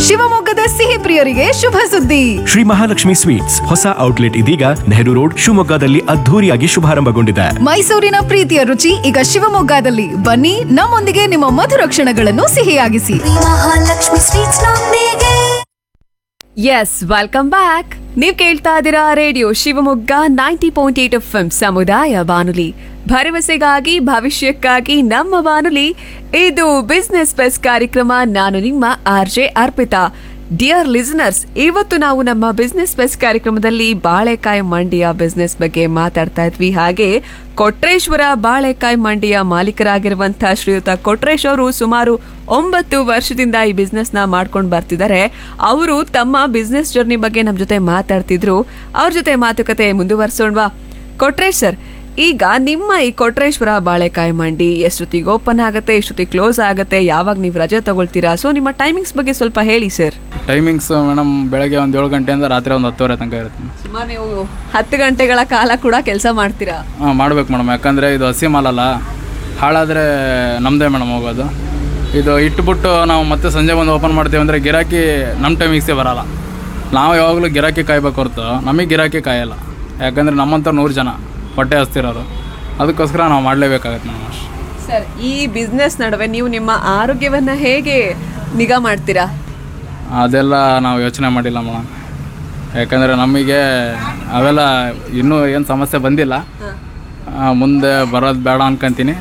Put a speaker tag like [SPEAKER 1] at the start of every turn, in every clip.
[SPEAKER 1] ಶಿವಮೊಗ್ಗದ ಸಿಹಿ ಪ್ರಿಯರಿಗೆ ಶುಭ ಸುದ್ದಿ
[SPEAKER 2] ಶ್ರೀ ಮಹಾಲಕ್ಷ್ಮಿ ಸ್ವೀಟ್ಸ್ ಹೊಸ ಔಟ್ಲೆಟ್ ಇದೀಗ ನೆಹರು ರೋಡ್ ಶಿವಮೊಗ್ಗದಲ್ಲಿ ಅದ್ಧೂರಿಯಾಗಿ ಶುಭಾರಂಭಗೊಂಡಿದೆ
[SPEAKER 1] ಮೈಸೂರಿನ ಪ್ರೀತಿಯ ರುಚಿ ಈಗ ಶಿವಮೊಗ್ಗದಲ್ಲಿ ಬನ್ನಿ ನಮ್ಮೊಂದಿಗೆ ನಿಮ್ಮ ಮಧುರ ಕ್ಷಣಗಳನ್ನು ಸಿಹಿಯಾಗಿಸಿ
[SPEAKER 3] ಮಹಾಲಕ್ಷ್ಮಿ ಸ್ವೀಟ್ಸ್ ನೊಂದಿಗೆ
[SPEAKER 4] ಎಸ್ ವೆಲ್ಕಮ್ ಬ್ಯಾಕ್ ನೀವ್ ಕೇಳ್ತಾ ಇದ್ದೀರಾ radio Shivamogga ninety point eight F M ಸಮುದಾಯ ಬಾನುಲಿ ಭರವಸೆಗಾಗಿ ಭವಿಷ್ಯಕ್ಕಾಗಿ ನಮ್ಮ ಬಾನುಲಿ ಇದು ಬಿಸ್ನೆಸ್ ಬಸ್ ಕಾರ್ಯಕ್ರಮ ನಾನು ನಿಮ್ಮ R J Arpita dear listeners ಇವತ್ತು ನಾವು ನಮ್ಮ ಬಿಸ್ನೆಸ್ ಬೆಸ್ ಕಾರ್ಯಕ್ರಮದಲ್ಲಿ ಬಾಳೆಕಾಯಿ ಮಂಡಿಯ ಬಿಸ್ನೆಸ್ ಬಗ್ಗೆ ಮಾತಾಡ್ತಾ ಇದ್ವಿ ಹಾಗೆ ಕೊಟ್ರೇಶ್ವರ ಬಾಳೆಕಾಯಿ ಮಂಡಿಯ ಮಾಲೀಕರಾಗಿರುವಂತಹ ಶ್ರೀಯುತ ಕೊಟ್ರೇಶ್ ಅವರು ಸುಮಾರು ಒಂಬತ್ತು ವರ್ಷದಿಂದ ಈ ಬಿಸ್ನೆಸ್ ನ ಮಾಡ್ಕೊಂಡು ಬರ್ತಿದ್ದಾರೆ ಅವರು ತಮ್ಮ ಬಿಸ್ನೆಸ್ ಜರ್ನಿ ಬಗ್ಗೆ ನಮ್ಮ ಜೊತೆ ಮಾತಾಡ್ತಿದ್ರು ಅವ್ರ ಜೊತೆ ಮಾತುಕತೆ ಮುಂದುವರ್ಸೋಣವಾ ಕೊಟ್ರೇಶ್ ಸರ್ ಈಗ ನಿಮ್ಮ ಈ ಕೊಟ್ರೇಶ್ವರ ಬಾಳೆಕಾಯಿ ಮಂಡಿ ಎಷ್ಟೊತ್ತಿಗೆ ಓಪನ್ ಆಗುತ್ತೆ ಎಷ್ಟೊತ್ತಿಗೆ ಕ್ಲೋಸ್ ಆಗುತ್ತೆ ಯಾವಾಗ ನೀವು ರಜೆ ತಗೊಳ್ತೀರಾ ಸೊ ನಿಮ್ಮ ಟೈಮಿಂಗ್ಸ್ ಬಗ್ಗೆ ಸ್ವಲ್ಪ ಹೇಳಿ ಸರ್
[SPEAKER 5] ಟೈಮಿಂಗ್ಸ್ ಮೇಡಮ್ ಬೆಳಗ್ಗೆ ಒಂದು ಏಳು ಗಂಟೆಯಿಂದ ರಾತ್ರಿ ಒಂದು ಹತ್ತುವರೆ ತನಕ ಇರುತ್ತೆ
[SPEAKER 4] ಸುಮಾರು ನೀವು ಹತ್ತು ಗಂಟೆಗಳ ಕಾಲ ಕೂಡ ಕೆಲಸ ಮಾಡ್ತೀರಾ
[SPEAKER 5] ಹಾಂ ಮಾಡ್ಬೇಕು ಮೇಡಮ್ ಯಾಕಂದರೆ ಇದು ಹಸಿ ಮಾಲಲ್ಲ ಹಾಳಾದರೆ ನಮ್ಮದೇ ಮೇಡಮ್ ಹೋಗೋದು ಇದು ಇಟ್ಬಿಟ್ಟು ನಾವು ಮತ್ತೆ ಸಂಜೆ ಬಂದು ಓಪನ್ ಮಾಡ್ತೀವಿ ಅಂದರೆ ಗಿರಾಕಿ ನಮ್ಮ ಟೈಮಿಂಗ್ಸೇ ಬರಲ್ಲ ನಾವು ಯಾವಾಗಲೂ ಗಿರಾಕಿ ಕಾಯ್ಬೇಕು ಹೊರತು ನಮಗೆ ಗಿರಾಕಿ ಕಾಯಲ್ಲ ಯಾಕಂದರೆ ನಮ್ಮಂಥ ನೂರು ಜನ ಹೊಟ್ಟೆ ಹಸ್ತಿರೋರು ಅದಕ್ಕೋಸ್ಕರ ನಾವು ಮಾಡಲೇಬೇಕಾಗತ್ತೆ ಮೇಡಮ್ ಅಷ್ಟು
[SPEAKER 4] ಸರ್ ಈ ಬಿಸ್ನೆಸ್ ನಡುವೆ ನೀವು ನಿಮ್ಮ ಆರೋಗ್ಯವನ್ನ ಹೇಗೆ ನಿಗಾ ಮಾಡ್ತೀರಾ
[SPEAKER 5] ಅದೆಲ್ಲ ನಾವು ಯೋಚನೆ ಮಾಡಿಲ್ಲ ಮೇಡಮ್ ಯಾಕಂದರೆ ನಮಗೆ ಅವೆಲ್ಲ ಇನ್ನೂ ಏನು ಸಮಸ್ಯೆ ಬಂದಿಲ್ಲ ಆ, ಮುಂದೆ ಬರೋದು ಬೇಡ ಅನ್ಕೊಂತೀನಿ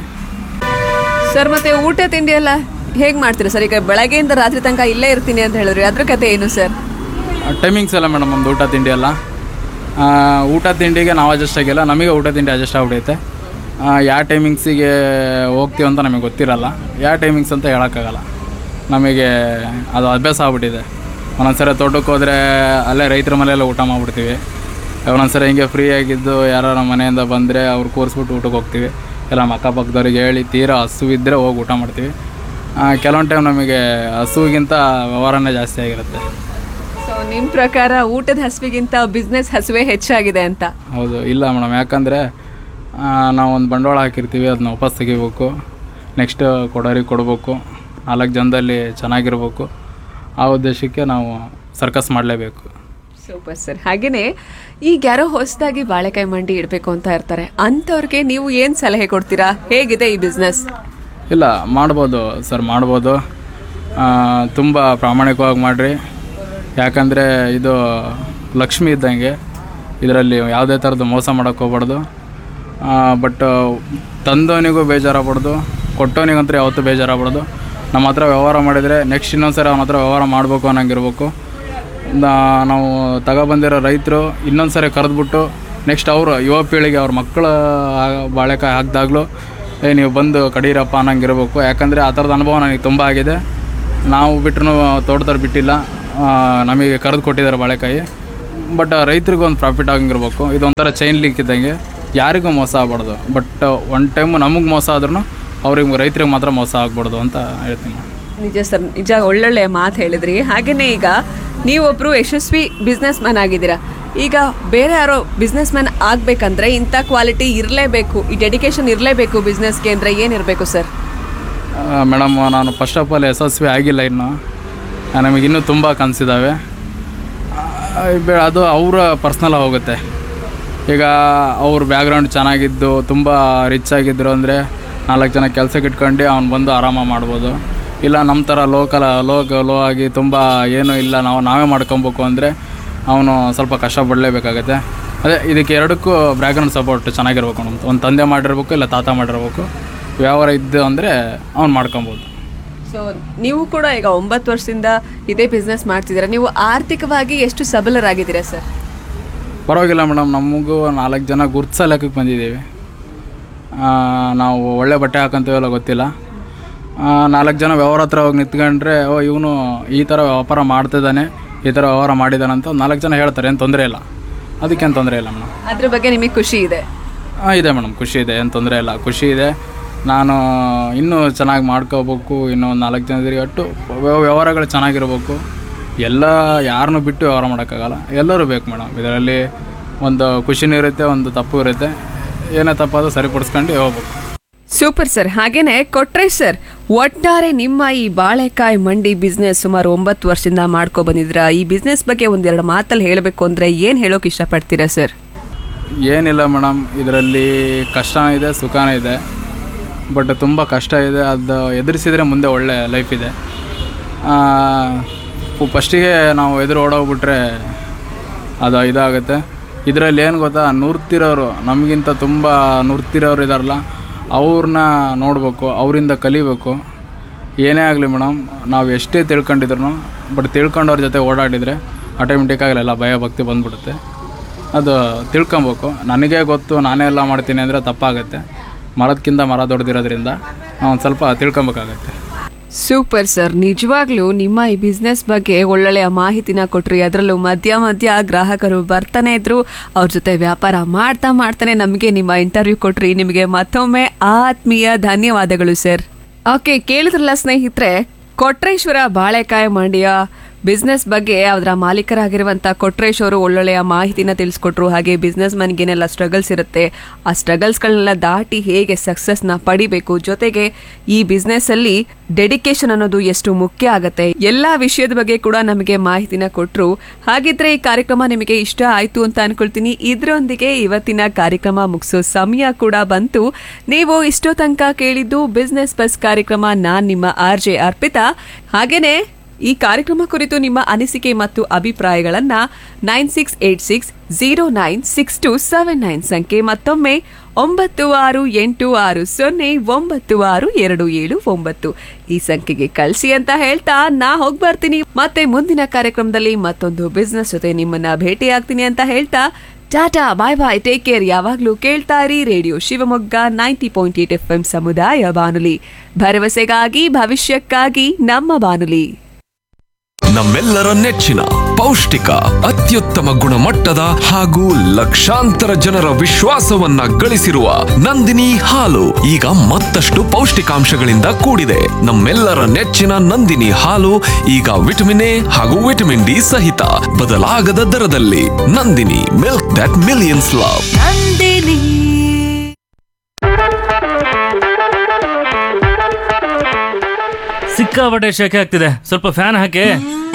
[SPEAKER 4] ಸರ್ ಮತ್ತೆ ಊಟ ತಿಂಡಿ ಎಲ್ಲ ಹೇಗೆ ಮಾಡ್ತೀರಾ ಸರ್ ಈಗ ಬೆಳಗ್ಗೆಯಿಂದ ರಾತ್ರಿ ತನಕ ಇಲ್ಲೇ ಇರ್ತೀನಿ ಅಂತ ಹೇಳಿದ್ರಿ ಅದ್ರ ಕತೆ ಏನು ಸರ್
[SPEAKER 5] ಟೈಮಿಂಗ್ಸ್ ಎಲ್ಲ ಮೇಡಮ್ ನಮ್ಮದು ಊಟ ತಿಂಡಿ ಎಲ್ಲ ಆ, ಊಟ ತಿಂಡಿಗೆ ನಾವು ಅಡ್ಜಸ್ಟ್ ಆಗಿಲ್ಲ ನಮಗೆ ಊಟ ತಿಂಡಿ ಅಡ್ಜಸ್ಟ್ ಆಗ್ಬಿಡೈತೆ ಯಾವ ಟೈಮಿಂಗ್ಸಿಗೆ ಹೋಗ್ತೀವಿ ಅಂತ ನಮಗೆ ಗೊತ್ತಿರಲ್ಲ ಯಾವ ಟೈಮಿಂಗ್ಸ್ ಅಂತ ಹೇಳೋಕ್ಕಾಗಲ್ಲ ನಮಗೆ ಅದು ಅಭ್ಯಾಸ ಆಗ್ಬಿಟ್ಟಿದೆ ಒಂದೊಂದ್ಸರಿ ತೋಟಕ್ಕೆ ಹೋದರೆ ಅಲ್ಲೇ ರೈತರ ಮನೆಯಲ್ಲ ಊಟ ಮಾಡಿಬಿಡ್ತೀವಿ ಒಂದೊಂದ್ಸರಿ ಹಿಂಗೆ ಫ್ರೀ ಆಗಿದ್ದು ಯಾರೋ ನಮ್ಮ ಮನೆಯಿಂದ ಬಂದರೆ ಅವ್ರು ಕೂರಿಸ್ಬಿಟ್ಟು ಊಟಕ್ಕೆ ಹೋಗ್ತೀವಿ ಇಲ್ಲ ನಮ್ಮ ಅಕ್ಕಪಕ್ಕದವ್ರಿಗೆ ಹೇಳಿ ತೀರಾ ಹಸು ಇದ್ದರೆ ಹೋಗಿ ಊಟ ಮಾಡ್ತೀವಿ ಕೆಲವೊಂದು ಟೈಮ್ ನಮಗೆ ಹಸುವಿಗಿಂತ ವ್ಯವಹಾರನೇ ಜಾಸ್ತಿ ಆಗಿರುತ್ತೆ
[SPEAKER 4] ಸೊ ನಿಮ್ಮ ಪ್ರಕಾರ ಊಟದ ಹಸುವಿಗಿಂತ ಬಿಸ್ನೆಸ್ ಹಸುವೆ ಹೆಚ್ಚಾಗಿದೆ ಅಂತ
[SPEAKER 5] ಹೌದು ಇಲ್ಲ ಮೇಡಮ್ ಯಾಕಂದರೆ ನಾವು ಒಂದು ಬಂಡವಾಳ ಹಾಕಿರ್ತೀವಿ ಅದನ್ನ ವಾಪಸ್ ತೆಗಿಬೇಕು ನೆಕ್ಸ್ಟ್ ಕೊಡೋರಿಗೆ ಕೊಡಬೇಕು ನಾಲ್ಕು ಜನದಲ್ಲಿ ಚೆನ್ನಾಗಿರ್ಬೇಕು ಆ ಉದ್ದೇಶಕ್ಕೆ ನಾವು ಸರ್ಕಸ್ ಮಾಡಲೇಬೇಕು
[SPEAKER 4] ಸೂಪರ್ ಸರ್ ಹಾಗೇನೆ ಈಗ ಯಾರೋ ಹೊಸದಾಗಿ ಬಾಳೆಕಾಯಿ ಮಂಡಿ ಇಡಬೇಕು ಅಂತ ಇರ್ತಾರೆ ಅಂಥವ್ರಿಗೆ ನೀವು ಏನು ಸಲಹೆ ಕೊಡ್ತೀರಾ ಹೇಗಿದೆ ಈ ಬಿಸ್ನೆಸ್
[SPEAKER 5] ಇಲ್ಲ ಮಾಡ್ಬೋದು ಸರ್ ಮಾಡ್ಬೋದು ತುಂಬ ಪ್ರಾಮಾಣಿಕವಾಗಿ ಮಾಡಿರಿ ಯಾಕಂದರೆ ಇದು ಲಕ್ಷ್ಮಿ ಇದ್ದಂಗೆ ಇದರಲ್ಲಿ ಯಾವುದೇ ಥರದ್ದು ಮೋಸ ಮಾಡೋಕ್ಕೆ ಹೋಗ್ಬಾರ್ದು ಬಟ್ ತಂದವನಿಗೂ ಬೇಜಾರಾಗ್ಬಾರ್ದು ಕೊಟ್ಟವನಿಗಂತೂ ಯಾವತ್ತೂ ಬೇಜಾರಾಗ್ಬಾರ್ದು ನಮ್ಮ ಹತ್ರ ವ್ಯವಹಾರ ಮಾಡಿದರೆ ನೆಕ್ಸ್ಟ್ ಇನ್ನೊಂದು ಸರಿ ಅವನ ಹತ್ರ ವ್ಯವಹಾರ ಮಾಡಬೇಕು ಅನ್ನಂಗಿರ್ಬೇಕು ನಾ- ನಾವು ತಗೊಬಂದಿರೋ ರೈತರು ಇನ್ನೊಂದು ಸರಿ ಕರೆದ್ಬಿಟ್ಟು ನೆಕ್ಸ್ಟ್ ಅವರು ಯುವ ಪೀಳಿಗೆ ಅವ್ರ ಮಕ್ಕಳ ಬಾಳೆಕಾಯಿ ಹಾಕಿದಾಗಲೂ ಏ ನೀವು ಬಂದು ಕಡೀರಪ್ಪ ಅನ್ನಂಗಿರ್ಬೇಕು ಯಾಕಂದರೆ ಆ ಥರದ ಅನುಭವ ನನಗೆ ತುಂಬ ಆಗಿದೆ ನಾವು ಬಿಟ್ಟರು ತೋಟದವ್ರು ಬಿಟ್ಟಿಲ್ಲ ಆ, ನಮಗೆ ಕರೆದು ಕೊಟ್ಟಿದ್ದಾರೆ ಬಾಳೆಕಾಯಿ ಬಟ್ ರೈತರಿಗೂ ಒಂದು ಪ್ರಾಫಿಟ್ ಆಗಂಗಿರ್ಬೇಕು ಇದೊಂಥರ ಚೈನ್ ಲಿಂಕ್ ಇದ್ದಂಗೆ ಯಾರಿಗೂ ಮೋಸ ಆಗ್ಬಾರ್ದು ಬಟ್ ಒನ್ ಟೈಮು ನಮಗೆ ಮೋಸ ಆದ್ರೂ ಅವ್ರಿಗೆ ರೈತರಿಗೆ ಮಾತ್ರ ಮೋಸ ಆಗ್ಬಾರ್ದು ಅಂತ ಹೇಳ್ತೀನಿ
[SPEAKER 4] ನಿಜ ಸರ್ ನಿಜ ಒಳ್ಳೊಳ್ಳೆ ಮಾತು ಹೇಳಿದ್ರಿ ಹಾಗೇನೆ ಈಗ ನೀವೊಬ್ರು ಯಶಸ್ವಿ ಬಿಸ್ನೆಸ್ ಮ್ಯಾನ್ ಆಗಿದ್ದೀರಾ ಈಗ ಬೇರೆ ಯಾರೋ ಬಿಸ್ನೆಸ್ ಮ್ಯಾನ್ ಆಗ್ಬೇಕಂದ್ರೆ ಇಂಥ ಕ್ವಾಲಿಟಿ ಇರಲೇಬೇಕು ಈ ಡೆಡಿಕೇಶನ್ ಇರಲೇಬೇಕು ಬಿಸ್ನೆಸ್ಗೆ ಅಂದರೆ ಏನಿರಬೇಕು ಸರ್
[SPEAKER 5] ಮೇಡಮ್ ನಾನು ಫಸ್ಟ್ ಆಫ್ ಆಲ್ ಯಶಸ್ವಿ ಆಗಿಲ್ಲ ಇನ್ನು ಆ, ನಮಗೆ ಇನ್ನೂ ತುಂಬ ಕನಸಿದ್ದಾವೆ ಅದು ಅವರ ಪರ್ಸ್ನಲ್ ಹೋಗುತ್ತೆ ಈಗ ಅವ್ರ ಬ್ಯಾಕ್ಗ್ರೌಂಡ್ ಚೆನ್ನಾಗಿದ್ದು ತುಂಬ ರಿಚ್ ಆಗಿದ್ರು ಅಂದರೆ ನಾಲ್ಕು ಜನ ಕೆಲಸಕ್ಕೆ ಇಟ್ಕೊಂಡು ಅವ್ನು ಬಂದು ಆರಾಮಾಗಿ ಮಾಡ್ಬೋದು ಇಲ್ಲ ನಮ್ಮ ಥರ ಲೋಕಲ್ ಲೋ ಲೋ ಆಗಿ ತುಂಬ ಏನೂ ಇಲ್ಲ ನಾವು ನಾವೇ ಮಾಡ್ಕೊಬೇಕು ಅಂದರೆ ಅವನು ಸ್ವಲ್ಪ ಕಷ್ಟಪಡಲೇಬೇಕಾಗತ್ತೆ ಅದೇ ಇದಕ್ಕೆ ಎರಡಕ್ಕೂ ಬ್ಯಾಕ್ಗ್ರೌಂಡ್ ಸಪೋರ್ಟ್ ಚೆನ್ನಾಗಿರ್ಬೇಕು ನಮ್ಮ ಒಂದು ತಂದೆ ಮಾಡಿರ್ಬೇಕು ಇಲ್ಲ ತಾತ ಮಾಡಿರ್ಬೇಕು ವ್ಯವಹಾರ ಇದ್ದು ಅಂದರೆ ಅವ್ನು ಮಾಡ್ಕೊಬೋದು
[SPEAKER 4] ಸೊ ನೀವು ಕೂಡ ಈಗ ಒಂಬತ್ತು ವರ್ಷದಿಂದ ಇದೇ ಬಿಸ್ನೆಸ್ ಮಾಡ್ತಿದ್ದೀರಾ ನೀವು ಆರ್ಥಿಕವಾಗಿ ಎಷ್ಟು ಸಬಲರಾಗಿದ್ದೀರಾ ಸರ್
[SPEAKER 5] ಪರವಾಗಿಲ್ಲ ಮೇಡಮ್ ನಮಗೂ ನಾಲ್ಕು ಜನ ಗುರ್ತಿಸೋ ಲೆಕ್ಕಕ್ಕೆ ಬಂದಿದ್ದೀವಿ ಆ, ನಾವು ಒಳ್ಳೆ ಬಟ್ಟೆ ಹಾಕೊಂತೀವಲ್ಲ ಗೊತ್ತಿಲ್ಲ ಆ, ನಾಲ್ಕು ಜನ ವ್ಯವಹಾರ ಹತ್ರ ಹೋಗಿ ನಿಂತ್ಕೊಂಡ್ರೆ ಓ ಇವನು ಈ ಥರ ವ್ಯಾಪಾರ ಮಾಡ್ತಿದ್ದಾನೆ ಈ ಥರ ವ್ಯವಹಾರ ಮಾಡಿದ್ದಾನೆ ಅಂತ ಒಂದ್ ನಾಲ್ಕು ಜನ ಹೇಳ್ತಾರೆ ಏನು ತೊಂದರೆ ಇಲ್ಲ ಅದಕ್ಕೇನು ತೊಂದರೆ ಇಲ್ಲ ಮೇಡಮ್
[SPEAKER 4] ಅದ್ರ ಬಗ್ಗೆ ನಿಮಗೆ ಖುಷಿ ಇದೆ
[SPEAKER 5] ಹಾಂ ಇದೆ ಮೇಡಮ್ ಖುಷಿ ಇದೆ ಏನು ತೊಂದರೆ ಇಲ್ಲ ಖುಷಿ ಇದೆ ನಾನು ಇನ್ನೂ ಚೆನ್ನಾಗಿ ಮಾಡ್ಕೋಬೇಕು ಇನ್ನೂ ಒಂದು ನಾಲ್ಕು ಜನರಿಗೆ ಒಟ್ಟು ವ್ಯವ- ವ್ಯವಹಾರಗಳು ಚೆನ್ನಾಗಿರ್ಬೇಕು ಎಲ್ಲ ಯಾರನ್ನೂ ಬಿಟ್ಟು ವ್ಯವಹಾರ ಮಾಡೋಕ್ಕಾಗಲ್ಲ ಎಲ್ಲರೂ ಬೇಕು ಮೇಡಮ್ ಇದರಲ್ಲಿ ಒಂದು ಖುಷಿನೂ ಇರುತ್ತೆ ಒಂದು ತಪ್ಪು ಇರುತ್ತೆ ಏನೇ ತಪ್ಪಾದರೂ ಸರಿಪಡಿಸ್ಕೊಂಡು ಹೋಗ್ಬೇಕು
[SPEAKER 4] ಸೂಪರ್ ಸರ್ ಹಾಗೇನೆ ಕೊಟ್ರೆ ಸರ್ ಒಟ್ಟಾರೆ ನಿಮ್ಮ ಈ ಬಾಳೆಕಾಯಿ ಮಂಡಿ ಬಿಸ್ನೆಸ್ ಸುಮಾರು ಒಂಬತ್ತು ವರ್ಷದಿಂದ ಮಾಡ್ಕೊ ಬಂದಿದ್ರ ಈ ಬಿಸ್ನೆಸ್ ಬಗ್ಗೆ ಒಂದೆರಡು ಮಾತಲ್ಲಿ ಹೇಳಬೇಕು ಅಂದ್ರೆ ಏನ್ ಹೇಳೋಕೆ ಇಷ್ಟಪಡ್ತೀರಾ ಸರ್
[SPEAKER 5] ಏನಿಲ್ಲ ಮೇಡಮ್ ಇದರಲ್ಲಿ ಕಷ್ಟನೂ ಇದೆ ಸುಖನೂ ಇದೆ ಬಟ್ ತುಂಬ ಕಷ್ಟ ಇದೆ ಅದು ಎದುರಿಸಿದರೆ ಮುಂದೆ ಒಳ್ಳೆ ಲೈಫ್ ಇದೆ ಫಸ್ಟಿಗೆ ನಾವು ಎದುರು ಓಡೋಗ್ಬಿಟ್ರೆ ಅದು ಇದಾಗುತ್ತೆ ಇದರಲ್ಲಿ ಏನು ಗೊತ್ತಾ ನುರ್ತಿರೋರು ನಮಗಿಂತ ತುಂಬ ನುರ್ತಿರೋರು ಇದಾರಲ್ಲ ಅವ್ರನ್ನ ನೋಡಬೇಕು ಅವರಿಂದ ಕಲಿಬೇಕು ಏನೇ ಆಗಲಿ ಮೇಡಮ್ ನಾವು ಎಷ್ಟೇ ತಿಳ್ಕೊಂಡಿದ್ರು ಬಟ್ ತಿಳ್ಕೊಂಡವ್ರ ಜೊತೆ ಓಡಾಡಿದರೆ ಆಟೋಮೆಟಿಕ್ಕಾಗಿ ಎಲ್ಲ ಭಯ ಭಕ್ತಿ ಬಂದ್ಬಿಡುತ್ತೆ ಅದು ತಿಳ್ಕೊಬೇಕು ನನಗೆ ಗೊತ್ತು ನಾನೇ ಎಲ್ಲ ಮಾಡ್ತೀನಿ ಅಂದರೆ ತಪ್ಪಾಗುತ್ತೆ ಮರದಕ್ಕಿಂತ ಮರ ದೊಡ್ಡದಿರೋದ್ರಿಂದ ನಾವು ಒಂದು ಸ್ವಲ್ಪ ತಿಳ್ಕೊಬೇಕಾಗತ್ತೆ
[SPEAKER 4] ಸೂಪರ್ ಸರ್ ನಿಜವಾಗ್ಲೂ ನಿಮ್ಮ ಈ ಬಿಸ್ನೆಸ್ ಬಗ್ಗೆ ಒಳ್ಳೊಳ್ಳೆಯ ಮಾಹಿತಿನ ಕೊಟ್ರಿ ಅದರಲ್ಲೂ ಮಧ್ಯ ಮಧ್ಯ ಗ್ರಾಹಕರು ಬರ್ತಾನೆ ಇದ್ರು ಅವ್ರ ಜೊತೆ ವ್ಯಾಪಾರ ಮಾಡ್ತಾ ಮಾಡ್ತಾನೆ ನಮಗೆ ನಿಮ್ಮ ಇಂಟರ್ವ್ಯೂ ಕೊಟ್ರಿ ನಿಮಗೆ ಮತ್ತೊಮ್ಮೆ ಆತ್ಮೀಯ ಧನ್ಯವಾದಗಳು ಸರ್ ಓಕೆ ಕೇಳಿದ್ರಲ್ಲ ಸ್ನೇಹಿತರೆ ಕೊಟ್ರೇಶ್ವರ ಬಾಳೆಕಾಯಿ ಮಂಡಿಯ ಬಿಸ್ನೆಸ್ ಬಗ್ಗೆ ಅದರ ಮಾಲೀಕರಾಗಿರುವಂಥ ಕೊಟ್ರೇಶ್ ಅವರು ಒಳ್ಳೊಳ್ಳೆಯ ಮಾಹಿತಿನ ತಿಳಿಸ್ಕೊಟ್ರು ಹಾಗೆ ಬಿಸ್ನೆಸ್ ಮನ್ಗೇನೆಲ್ಲ ಸ್ಟ್ರಗಲ್ಸ್ ಇರುತ್ತೆ ಆ ಸ್ಟ್ರಗಲ್ಸ್ಗಳನ್ನೆಲ್ಲ ದಾಟಿ ಹೇಗೆ ಸಕ್ಸಸ್ನ ಪಡಿಬೇಕು ಜೊತೆಗೆ ಈ ಬಿಸ್ನೆಸ್ ಅಲ್ಲಿ ಡೆಡಿಕೇಶನ್ ಅನ್ನೋದು ಎಷ್ಟು ಮುಖ್ಯ ಆಗತ್ತೆ ಎಲ್ಲಾ ವಿಷಯದ ಬಗ್ಗೆ ಕೂಡ ನಮಗೆ ಮಾಹಿತಿನ ಕೊಟ್ರು ಹಾಗಿದ್ರೆ ಈ ಕಾರ್ಯಕ್ರಮ ನಿಮಗೆ ಇಷ್ಟ ಆಯ್ತು ಅಂತ ಅನ್ಕೊಳ್ತೀನಿ ಇದರೊಂದಿಗೆ ಇವತ್ತಿನ ಕಾರ್ಯಕ್ರಮ ಮುಗಿಸೋ ಸಮಯ ಕೂಡ ಬಂತು ನೀವು ಇಷ್ಟೋ ತನಕ ಕೇಳಿದ್ದು ಬಿಸ್ನೆಸ್ ಬಸ್ ಕಾರ್ಯಕ್ರಮ ನಾನ್ ನಿಮ್ಮ ಆರ್ ಜೆ ಅರ್ಪಿತಾ ಹಾಗೇನೆ ಈ ಕಾರ್ಯಕ್ರಮ ಕುರಿತು ನಿಮ್ಮ ಅನಿಸಿಕೆ ಮತ್ತು ಅಭಿಪ್ರಾಯಗಳನ್ನ nine six eight six zero nine six two seven nine ಸಂಖ್ಯೆ ಮತ್ತೊಮ್ಮೆ ಒಂಬತ್ತು ಆರು ಎಂಟು ಆರು ಸೊನ್ನೆ ಒಂಬತ್ತು ಆರು ಎರಡು ಏಳು ಒಂಬತ್ತು ಈ ಸಂಖ್ಯೆಗೆ ಕಳಿಸಿ ಅಂತ ಹೇಳ್ತಾ ನಾ ಹೋಗಿ ಬರ್ತೀನಿ ಮತ್ತೆ ಮುಂದಿನ ಕಾರ್ಯಕ್ರಮದಲ್ಲಿ ಮತ್ತೊಂದು ಬಿಸ್ನೆಸ್ ಜೊತೆ ನಿಮ್ಮನ್ನ ಭೇಟಿ ಆಗ್ತೀನಿ ಅಂತ ಹೇಳ್ತಾ tata bye bye take care ಯಾವಾಗ್ಲೂ ಕೇಳ್ತಾ ಇರಿ radio Shivamogga ninety point eight F M ಸಮುದಾಯ ಬಾನುಲಿ ಭರವಸೆಗಾಗಿ ಭವಿಷ್ಯಕ್ಕಾಗಿ ನಮ್ಮ ಬಾನುಲಿ
[SPEAKER 6] ನಮ್ಮೆಲ್ಲರ ನೆಚ್ಚಿನ ಪೌಷ್ಟಿಕ ಅತ್ಯುತ್ತಮ ಗುಣಮಟ್ಟದ ಹಾಗೂ ಲಕ್ಷಾಂತರ ಜನರ ವಿಶ್ವಾಸವನ್ನ ಗಳಿಸಿರುವ ನಂದಿನಿ ಹಾಲು ಈಗ ಮತ್ತಷ್ಟು ಪೌಷ್ಟಿಕಾಂಶಗಳಿಂದ ಕೂಡಿದೆ ನಮ್ಮೆಲ್ಲರ ನೆಚ್ಚಿನ ನಂದಿನಿ ಹಾಲು ಈಗ ವಿಟಮಿನ್ ಎ ಹಾಗೂ ವಿಟಮಿನ್ ಡಿ ಸಹಿತ ಬದಲಾಗದ ದರದಲ್ಲಿ Nandini milk that millions love
[SPEAKER 3] Nandini
[SPEAKER 7] ಸಿಕ್ಕಾಪಟ್ಟೆ ಶೆಕೆ ಆಗ್ತಿದೆ ಸ್ವಲ್ಪ ಫ್ಯಾನ್ ಹಾಕಿ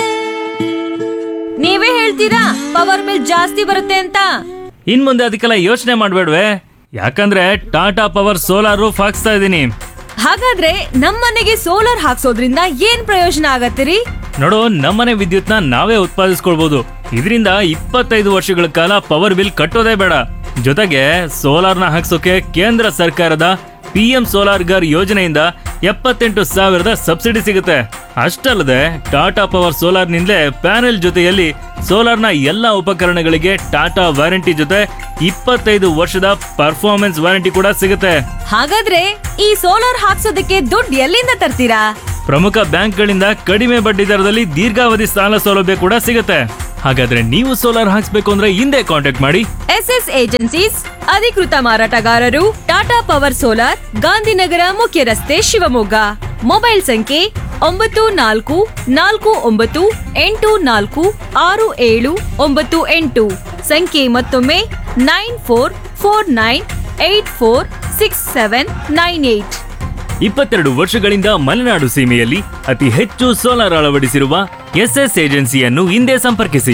[SPEAKER 8] ನೀವೇ ಹೇಳ್ತೀರಾ ಪವರ್ ಬಿಲ್ ಜಾಸ್ತಿ ಬರುತ್ತೆ ಅಂತ
[SPEAKER 7] ಇನ್ ಮುಂದೆ ಅದಕ್ಕೆಲ್ಲ ಯೋಚನೆ ಮಾಡ್ಬೇಡ್ವೆ ಯಾಕಂದ್ರೆ ಟಾಟಾ ಪವರ್ ಸೋಲಾರ್ ರೂಫ್ ಹಾಕ್ಸ್ತಾ ಇದ್ದೀನಿ
[SPEAKER 8] ಹಾಗಾದ್ರೆ ನಮ್ಮನೆಗೆ ಸೋಲಾರ್ ಹಾಕ್ಸೋದ್ರಿಂದ ಏನ್ ಪ್ರಯೋಜನ ಆಗತ್ತಿರಿ
[SPEAKER 7] ನೋಡು ನಮ್ಮನೆ ವಿದ್ಯುತ್ನ ನಾವೇ ಉತ್ಪಾದಿಸ್ಕೊಳ್ಬಹುದು ಇದರಿಂದ ಇಪ್ಪತ್ತೈದು ವರ್ಷಗಳ ಕಾಲ ಪವರ್ ಬಿಲ್ ಕಟ್ಟೋದೇ ಬೇಡ ಜೊತೆಗೆ ಸೋಲಾರ್ನ ಹಾಕ್ಸೋಕೆ ಕೇಂದ್ರ ಸರ್ಕಾರದ ಪಿ ಎಂ ಸೋಲಾರ್ ಗರ್ ಯೋಜನೆಯಿಂದ ಎಪ್ಪತ್ತೆಂಟು ಸಾವಿರದ ಸಬ್ಸಿಡಿ ಸಿಗುತ್ತೆ ಅಷ್ಟಲ್ಲದೆ ಟಾಟಾ ಪವರ್ ಸೋಲಾರ್ನಿಂದಲೇ ಪ್ಯಾನೆಲ್ ಜೊತೆಯಲ್ಲಿ ಸೋಲಾರ್ನ ಎಲ್ಲ ಉಪಕರಣಗಳಿಗೆ ಟಾಟಾ ವಾರಂಟಿ ಜೊತೆ ಇಪ್ಪತ್ತೈದು ವರ್ಷದ ಪರ್ಫಾರ್ಮೆನ್ಸ್ ವಾರಂಟಿ ಕೂಡ ಸಿಗುತ್ತೆ
[SPEAKER 8] ಹಾಗಾದ್ರೆ ಈ ಸೋಲಾರ್ ಹಾಕ್ಸೋದಕ್ಕೆ ದುಡ್ಡು ಎಲ್ಲಿಂದ ತರ್ತೀರಾ
[SPEAKER 7] ಪ್ರಮುಖ ಬ್ಯಾಂಕ್ಗಳಿಂದ ಕಡಿಮೆ ಬಡ್ಡಿ ದರದಲ್ಲಿ ದೀರ್ಘಾವಧಿ ಸಾಲ ಸೌಲಭ್ಯ ಕೂಡ ಸಿಗುತ್ತೆ ಹಾಗಾದ್ರೆ ನೀವು ಸೋಲಾರ್ ಹಾಕ್ಸ್ಬೇಕು ಅಂದ್ರೆ ಹಿಂದೆ ಕಾಂಟ್ಯಾಕ್ಟ್ ಮಾಡಿ
[SPEAKER 8] ಎಸ್ ಎಸ್ ಏಜೆನ್ಸೀಸ್ ಅಧಿಕೃತ ಮಾರಾಟಗಾರರು ಟಾಟಾ ಪವರ್ ಸೋಲಾರ್ ಗಾಂಧಿನಗರ ಮುಖ್ಯ ರಸ್ತೆ ಶಿವಮೊಗ್ಗ ಮೊಬೈಲ್ ಸಂಖ್ಯೆ ಒಂಬತ್ತು ನಾಲ್ಕು ನಾಲ್ಕು ಒಂಬತ್ತು ಎಂಟು ನಾಲ್ಕು ಆರು ಏಳು ಒಂಬತ್ತು ಎಂಟು ಸಂಖ್ಯೆ ಮತ್ತೊಮ್ಮೆ nine four four nine eight four six seven nine eight
[SPEAKER 7] ಇಪ್ಪತ್ತೆರಡು ವರ್ಷಗಳಿಂದ ಮಲೆನಾಡು ಸೀಮೆಯಲ್ಲಿ ಅತಿ ಹೆಚ್ಚು ಸೋಲಾರ್ ಅಳವಡಿಸಿರುವ ಎಸ್ಎಸ್ ಏಜೆನ್ಸಿಯನ್ನು ಹಿಂದೆ ಸಂಪರ್ಕಿಸಿ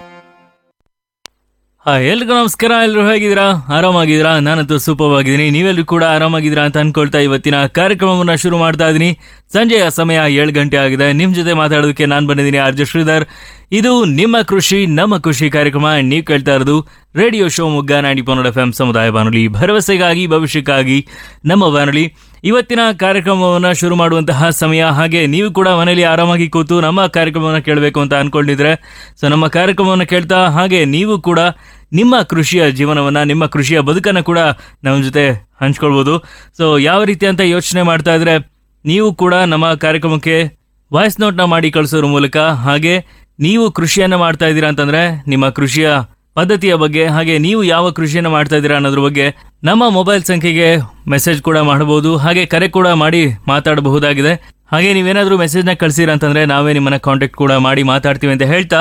[SPEAKER 7] ಹಾ ಎಲ್ರಿಗೂ ನಮಸ್ಕಾರ ಎಲ್ರು ಹೇಗಿದ್ದೀರಾ ಆರಾಮಾಗಿದ್ದೀರಾ ನಾನಂತೂ ಸೂಪರ್ ಆಗಿದ್ದೀನಿ ನೀವೆಲ್ಲರೂ ಕೂಡ ಆರಾಮಾಗಿದ್ದೀರಾ ಅಂತ ಅನ್ಕೊಳ್ತಾ ಇವತ್ತಿನ ಕಾರ್ಯಕ್ರಮವನ್ನ ಶುರು ಮಾಡ್ತಾ ಇದ್ದೀನಿ ಸಂಜೆಯ ಸಮಯ ಏಳು ಗಂಟೆ ಆಗಿದೆ ನಿಮ್ ಜೊತೆ ಮಾತಾಡೋದಕ್ಕೆ ನಾನು ಬಂದಿದ್ದೀನಿ ಆರ್ಜ ಶ್ರೀಧರ್ ಇದು ನಿಮ್ಮ ಕೃಷಿ ನಮ್ಮ ಖುಷಿ ಕಾರ್ಯಕ್ರಮ ನೀವು ಕೇಳ್ತಾ ಇರೋದು ರೇಡಿಯೋ ಶಿವಮೊಗ್ಗ ನಾಡಿ ಪನ್ನಡ ಎಫ್ ಎಂ ಸಮುದಾಯ ಬಾನುಲಿ ಭರವಸೆಗಾಗಿ ಭವಿಷ್ಯಕ್ಕಾಗಿ ನಮ್ಮ ಬಾನುಲಿ ಇವತ್ತಿನ ಕಾರ್ಯಕ್ರಮವನ್ನು ಶುರು ಮಾಡುವಂತಹ ಸಮಯ ಹಾಗೆ ನೀವು ಕೂಡ ಮನೆಯಲ್ಲಿ ಆರಾಮಾಗಿ ಕೂತು ನಮ್ಮ ಕಾರ್ಯಕ್ರಮವನ್ನು ಕೇಳಬೇಕು ಅಂತ ಅನ್ಕೊಂಡಿದ್ರೆ ಸೊ ನಮ್ಮ ಕಾರ್ಯಕ್ರಮವನ್ನು ಕೇಳ್ತಾ ಹಾಗೆ ನೀವು ಕೂಡ ನಿಮ್ಮ ಕೃಷಿಯ ಜೀವನವನ್ನ ನಿಮ್ಮ ಕೃಷಿಯ ಬದುಕನ್ನು ಕೂಡ ನಮ್ಮ ಜೊತೆ ಹಂಚ್ಕೊಳ್ಬೋದು ಸೊ ಯಾವ ರೀತಿ ಅಂತ ಯೋಚನೆ ಮಾಡ್ತಾ ಇದ್ರೆ ನೀವು ಕೂಡ ನಮ್ಮ ಕಾರ್ಯಕ್ರಮಕ್ಕೆ ವಾಯ್ಸ್ ನೋಟ್ನ ಮಾಡಿ ಕಳಿಸೋದ್ರ ಮೂಲಕ ಹಾಗೆ ನೀವು ಕೃಷಿಯನ್ನ ಮಾಡ್ತಾ ಇದ್ದೀರಾ ಅಂತಂದ್ರೆ ನಿಮ್ಮ ಕೃಷಿಯ ಪದ್ಧತಿಯ ಬಗ್ಗೆ ಹಾಗೆ ನೀವು ಯಾವ ಕೃಷಿಯನ್ನು ಮಾಡ್ತಾ ಇದ್ದೀರಾ ಅನ್ನೋದ್ರ ಬಗ್ಗೆ ನಮ್ಮ ಮೊಬೈಲ್ ಸಂಖ್ಯೆಗೆ ಮೆಸೇಜ್ ಕೂಡ ಮಾಡಬಹುದು ಹಾಗೆ ಕರೆ ಕೂಡ ಮಾಡಿ ಮಾತಾಡಬಹುದಾಗಿದೆ ಹಾಗೆ ನೀವೇನಾದ್ರೂ ಮೆಸೇಜ್ನ ಕಳಿಸಿರ ಅಂತಂದ್ರೆ ನಾವೇ ನಿಮ್ಮನ್ನ ಕಾಂಟ್ಯಾಕ್ಟ್ ಕೂಡ ಮಾಡಿ ಮಾತಾಡ್ತೀವಿ ಅಂತ ಹೇಳ್ತಾ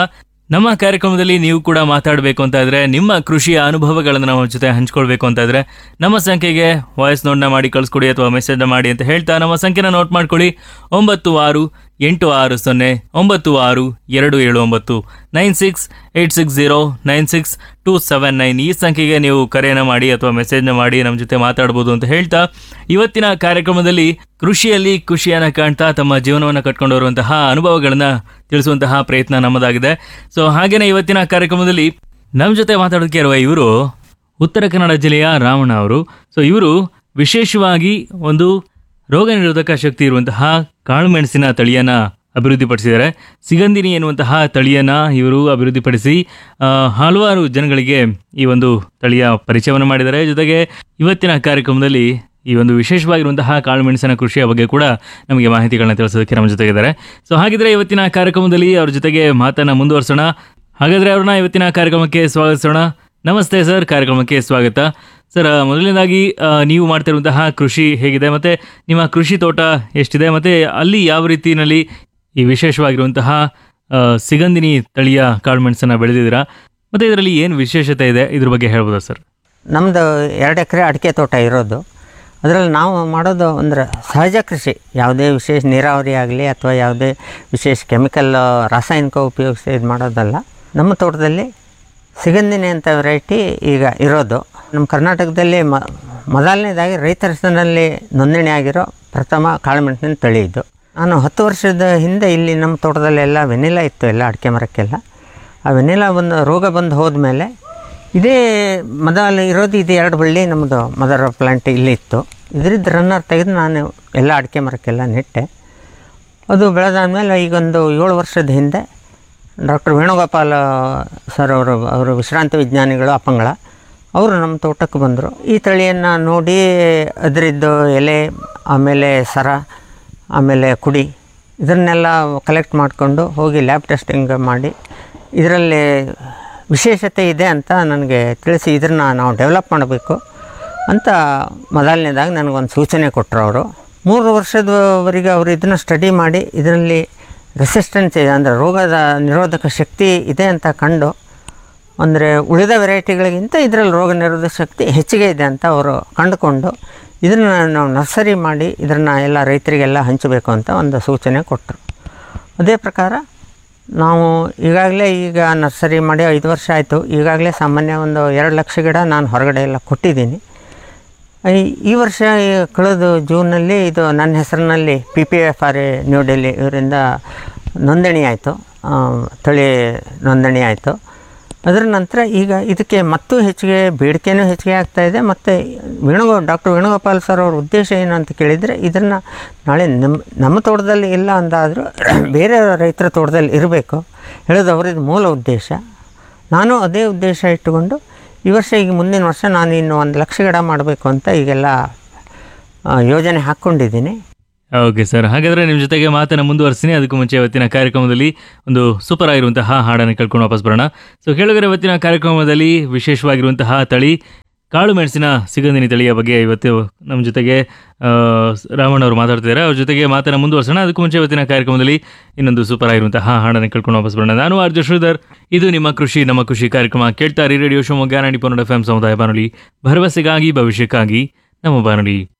[SPEAKER 7] ನಮ್ಮ ಕಾರ್ಯಕ್ರಮದಲ್ಲಿ ನೀವು ಕೂಡ ಮಾತಾಡಬೇಕು ಅಂತ ಇದ್ರೆ ನಿಮ್ಮ ಕೃಷಿಯ ಅನುಭವಗಳನ್ನು ನಮ್ಮ ಜೊತೆ ಹಂಚ್ಕೊಳ್ಬೇಕು ಅಂತ ಇದ್ರೆ ನಮ್ಮ ಸಂಖ್ಯೆಗೆ ವಾಯ್ಸ್ ನೋಟ್ನ ಮಾಡಿ ಕಳಿಸ್ಕೊಡಿ ಅಥವಾ ಮೆಸೇಜ್ನ ಮಾಡಿ ಅಂತ ಹೇಳ್ತಾ ನಮ್ಮ ಸಂಖ್ಯೆನ ನೋಟ್ ಮಾಡ್ಕೊಳ್ಳಿ ಒಂಬತ್ತು ಆರು ಎಂಟು ಆರು ಸೊನ್ನೆ ಒಂಬತ್ತು ಆರು ಎರಡು ಏಳು ಒಂಬತ್ತು nine six eight six zero nine six two seven nine ಈ ಸಂಖ್ಯೆಗೆ ನೀವು ಕರೆಯನ್ನು ಮಾಡಿ ಅಥವಾ ಮೆಸೇಜ್ನ ಮಾಡಿ ನಮ್ಮ ಜೊತೆ ಮಾತಾಡ್ಬೋದು ಅಂತ ಹೇಳ್ತಾ ಇವತ್ತಿನ ಕಾರ್ಯಕ್ರಮದಲ್ಲಿ ಕೃಷಿಯಲ್ಲಿ ಖುಷಿಯನ್ನು ಕಾಣ್ತಾ ತಮ್ಮ ಜೀವನವನ್ನು ಕಟ್ಕೊಂಡು ಬರುವಂತಹ ಅನುಭವಗಳನ್ನ ತಿಳಿಸುವಂತಹ ಪ್ರಯತ್ನ ನಮ್ಮದಾಗಿದೆ ಸೊ ಹಾಗೇನೆ ಇವತ್ತಿನ ಕಾರ್ಯಕ್ರಮದಲ್ಲಿ ನಮ್ಮ ಜೊತೆ ಮಾತಾಡೋದಕ್ಕೆ ಇರುವ ಇವರು ಉತ್ತರ ಕನ್ನಡ ಜಿಲ್ಲೆಯ ರಾವಣ ಅವರು ಸೊ ಇವರು ವಿಶೇಷವಾಗಿ ಒಂದು ರೋಗ ನಿರೋಧಕ ಶಕ್ತಿ ಇರುವಂತಹ ಕಾಳುಮೆಣಸಿನ ತಳಿಯನ್ನ ಅಭಿವೃದ್ಧಿಪಡಿಸಿದ್ದಾರೆ ಸಿಗಂದಿನಿ ಎನ್ನುವಂತಹ ತಳಿಯನ್ನ ಇವರು ಅಭಿವೃದ್ಧಿಪಡಿಸಿ ಆ, ಹಲವಾರು ಜನಗಳಿಗೆ ಈ ಒಂದು ತಳಿಯ ಪರಿಚಯವನ್ನು ಮಾಡಿದ್ದಾರೆ ಜೊತೆಗೆ ಇವತ್ತಿನ ಕಾರ್ಯಕ್ರಮದಲ್ಲಿ ಈ ಒಂದು ವಿಶೇಷವಾಗಿರುವಂತಹ ಕಾಳುಮೆಣಸಿನ ಕೃಷಿಯ ಬಗ್ಗೆ ಕೂಡ ನಮಗೆ ಮಾಹಿತಿಗಳನ್ನ ತಿಳಿಸೋದಕ್ಕೆ ನಮ್ಮ ಜೊತೆಗಿದ್ದಾರೆ ಸೊ ಹಾಗಿದ್ರೆ ಇವತ್ತಿನ ಕಾರ್ಯಕ್ರಮದಲ್ಲಿ ಅವ್ರ ಜೊತೆಗೆ ಮಾತನ್ನ ಮುಂದುವರಿಸೋಣ ಹಾಗಾದ್ರೆ ಅವ್ರನ್ನ ಇವತ್ತಿನ ಕಾರ್ಯಕ್ರಮಕ್ಕೆ ಸ್ವಾಗತಿಸೋಣ ನಮಸ್ತೆ ಸರ್ ಕಾರ್ಯಕ್ರಮಕ್ಕೆ ಸ್ವಾಗತ ಸರ್ ಆ, ಮೊದಲನೇದಾಗಿ ಆ, ನೀವು ಮಾಡ್ತಿರುವಂತಹ ಕೃಷಿ ಹೇಗಿದೆ ಮತ್ತೆ ನಿಮ್ಮ ಕೃಷಿ ತೋಟ ಎಷ್ಟಿದೆ ಮತ್ತೆ ಅಲ್ಲಿ ಯಾವ ರೀತಿಯಲ್ಲಿ ಈ ವಿಶೇಷವಾಗಿರುವಂತಹ ಆ, ಸಿಗಂದಿನಿ ತಳಿಯ ಕಾಳುಮೆಣಸನ್ನ ಬೆಳೆದಿದ್ದೀರಾ ಮತ್ತೆ ಇದರಲ್ಲಿ ಏನು ವಿಶೇಷತೆ ಇದೆ ಇದ್ರ ಬಗ್ಗೆ ಹೇಳ್ಬೋದಾ ಸರ್
[SPEAKER 9] ನಮ್ಮದು ಎರಡು ಎಕರೆ ಅಡಿಕೆ ತೋಟ ಇರೋದು ಅದರಲ್ಲಿ ನಾವು ಮಾಡೋದು ಅಂದರೆ ಸಹಜ ಕೃಷಿ ಯಾವುದೇ ವಿಶೇಷ ನೀರಾವರಿ ಆಗಲಿ ಅಥವಾ ಯಾವುದೇ ವಿಶೇಷ ಕೆಮಿಕಲ್ ರಾಸಾಯನಿಕ ಉಪಯೋಗಿಸಿ ಇದು ಮಾಡೋದಲ್ಲ ನಮ್ಮ ತೋಟದಲ್ಲಿ ಸಿಗಂದಿನಿ ಅಂತ ವೆರೈಟಿ ಈಗ ಇರೋದು ನಮ್ಮ ಕರ್ನಾಟಕದಲ್ಲಿ ಮ ಮೊದಲನೇದಾಗಿ ರೈತರ ಹೆಸರಿನಲ್ಲಿ ನೋಂದಣಿ ಆಗಿರೋ ಪ್ರಥಮ ಕಾಳುಮೆಣಸಿನ ತಳಿ ಇದು ನಾನು ಹತ್ತು ವರ್ಷದ ಹಿಂದೆ ಇಲ್ಲಿ ನಮ್ಮ ತೋಟದಲ್ಲೆಲ್ಲ ವೆನಿಲಾ ಇತ್ತು ಎಲ್ಲ ಅಡಿಕೆ ಮರಕ್ಕೆಲ್ಲ ಆ ವೆನಿಲಾ ಬಂದು ರೋಗ ಬಂದು ಹೋದ್ಮೇಲೆ ಇದೇ ಮೊದಲು ಇರೋದು ಇದು ಎರಡು ಬಳ್ಳಿ ನಮ್ಮದು ಮದರ್ ಪ್ಲಾಂಟ್ ಇಲ್ಲಿ ಇತ್ತು ಇದರಿಂದ ರನ್ನರ್ ತೆಗೆದು ನಾನು ಎಲ್ಲ ಅಡಿಕೆ ಮರಕ್ಕೆಲ್ಲ ನೆಟ್ಟೆ ಅದು ಬೆಳೆದಾದ್ಮೇಲೆ ಈಗೊಂದು ಏಳು ವರ್ಷದ ಹಿಂದೆ ಡಾಕ್ಟರ್ ವೇಣುಗೋಪಾಲ ಸರ್ ಅವರು ಅವರು ವಿಶ್ರಾಂತಿ ವಿಜ್ಞಾನಿಗಳು ಅಪ್ಪಂಗಳ ಅವರು ನಮ್ಮ ತೋಟಕ್ಕೆ ಬಂದರು ಈ ತಳಿಯನ್ನು ನೋಡಿ ಅದರದ್ದು ಎಲೆ ಆಮೇಲೆ ಸರ ಆಮೇಲೆ ಕುಡಿ ಇದನ್ನೆಲ್ಲ ಕಲೆಕ್ಟ್ ಮಾಡಿಕೊಂಡು ಹೋಗಿ ಲ್ಯಾಬ್ ಟೆಸ್ಟಿಂಗ್ ಮಾಡಿ ಇದರಲ್ಲಿ ವಿಶೇಷತೆ ಇದೆ ಅಂತ ನನಗೆ ತಿಳಿಸಿ ಇದನ್ನು ನಾವು ಡೆವಲಪ್ ಮಾಡಬೇಕು ಅಂತ ಮೊದಲನೇದಾಗಿ ನನಗೊಂದು ಸೂಚನೆ ಕೊಟ್ಟರು ಅವರು ಮೂರು ವರ್ಷದವರೆಗೆ ಅವರು ಇದನ್ನು ಸ್ಟಡಿ ಮಾಡಿ ಇದರಲ್ಲಿ ರೆಸಿಸ್ಟೆನ್ಸ್ ಇದೆ ಅಂದರೆ ರೋಗದ ನಿರೋಧಕ ಶಕ್ತಿ ಇದೆ ಅಂತ ಕಂಡು ಅಂದರೆ ಉಳಿದ ವೆರೈಟಿಗಳಿಗಿಂತ ಇದರಲ್ಲಿ ರೋಗ ನಿರೋಧಕ ಶಕ್ತಿ ಹೆಚ್ಚಿಗೆ ಇದೆ ಅಂತ ಅವರು ಕಂಡುಕೊಂಡು ಇದನ್ನು ನಾವು ನರ್ಸರಿ ಮಾಡಿ ಇದನ್ನು ಎಲ್ಲ ರೈತರಿಗೆಲ್ಲ ಹಂಚಬೇಕು ಅಂತ ಒಂದು ಸೂಚನೆ ಕೊಟ್ಟರು ಅದೇ ಪ್ರಕಾರ ನಾವು ಈಗಾಗಲೇ ಈಗ ನರ್ಸರಿ ಮಾಡಿ ಐದು ವರ್ಷ ಆಯಿತು ಈಗಾಗಲೇ ಸಾಮಾನ್ಯ ಒಂದು ಎರಡು ಲಕ್ಷ ಗಿಡ ನಾನು ಹೊರಗಡೆ ಎಲ್ಲ ಕೊಟ್ಟಿದ್ದೀನಿ ಈ- ಈ ವರ್ಷ ಈ ಕಳೆದ ಜೂನಲ್ಲಿ ಇದು ನನ್ನ ಹೆಸರಿನಲ್ಲಿ P P F R A New Delhi ಇವರಿಂದ ನೋಂದಣಿ ಆಯಿತು ತಳಿ ನೋಂದಣಿ ಆಯಿತು ಅದರ ನಂತರ ಈಗ ಇದಕ್ಕೆ ಮತ್ತೂ ಹೆಚ್ಚಿಗೆ ಬೇಡಿಕೆನೂ ಹೆಚ್ಚಿಗೆ ಆಗ್ತಾ ಇದೆ ಮತ್ತು ವೇಣುಗೋ ಡಾಕ್ಟರ್ ವೇಣುಗೋಪಾಲ್ ಸರ್ ಅವ್ರ ಉದ್ದೇಶ ಏನು ಅಂತ ಕೇಳಿದರೆ ಇದನ್ನು ನಾಳೆ ನಮ್ಮ ನಮ್ಮ ತೋಟದಲ್ಲಿ ಇಲ್ಲ ಅಂದಾದರೂ ಬೇರೆ ರೈತರ ತೋಟದಲ್ಲಿ ಇರಬೇಕು ಹೇಳೋದು ಅವರದ್ದು ಮೂಲ ಉದ್ದೇಶ ನಾನು ಅದೇ ಉದ್ದೇಶ ಇಟ್ಟುಕೊಂಡು ಈ ವರ್ಷ ಈಗ ಮುಂದಿನ ವರ್ಷ ನಾನು ಇನ್ನು ಒಂದು ಲಕ್ಷ ಗಿಡ ಮಾಡಬೇಕು ಅಂತ ಈಗೆಲ್ಲ ಆ, ಯೋಜನೆ ಹಾಕ್ಕೊಂಡಿದ್ದೀನಿ
[SPEAKER 7] ಓಕೆ ಸರ್ ಹಾಗಾದ್ರೆ ನಿಮ್ಮ ಜೊತೆಗೆ ಮಾತನ್ನ ಮುಂದುವರಿಸ್ತೀನಿ ಅದಕ್ಕೂ ಮುಂಚೆ ಇವತ್ತಿನ ಕಾರ್ಯಕ್ರಮದಲ್ಲಿ ಒಂದು ಸೂಪರ್ ಆಗಿರುವಂತಹ ಹಾಡನ್ನು ಕೇಳ್ಕೊಂಡು ವಾಪಸ್ ಬರೋಣ ಸೊ ಕೇಳಿದ್ರೆ ಇವತ್ತಿನ ಕಾರ್ಯಕ್ರಮದಲ್ಲಿ ವಿಶೇಷವಾಗಿರುವಂತಹ ತಳಿ ಕಾಳು ಮೆಣಸಿನ ಸಿಗಂದಿನಿ ತಳಿಯ ಬಗ್ಗೆ ಇವತ್ತು ನಮ್ಮ ಜೊತೆಗೆ ಆ, ರಾಮಣ್ಣ ಅವರು ಮಾತಾಡ್ತಿದ್ದಾರೆ ಅವ್ರ ಜೊತೆಗೆ ಮಾತನ್ನ ಮುಂದುವರ್ಸೋಣ ಅದಕ್ಕೂ ಮುಂಚೆ ಇವತ್ತಿನ ಕಾರ್ಯಕ್ರಮದಲ್ಲಿ ಇನ್ನೊಂದು ಸೂಪರ್ ಆಗಿರುವಂತಹ ಹಾಡನ್ನು ಕೇಳ್ಕೊಂಡು ವಾಪಸ್ ಬರೋಣ ನಾನು ಆರ್ಜ ಶ್ರೀಧರ್ ಇದು ನಿಮ್ಮ ಕೃಷಿ ನಮ್ಮ ಖುಷಿ ಕಾರ್ಯಕ್ರಮ ಕೇಳ್ತಾರೆ ರೇಡಿಯೋ ಶಿವಮೊಗ್ಗ ನಾಡಿ ಪನ್ನಡ ಎಫ್ ಸಮುದಾಯ ಬಾನುಲಿ ಭರವಸೆಗಾಗಿ ಭವಿಷ್ಯಕ್ಕಾಗಿ ನಮ್ಮ ಬಾನುಲಿ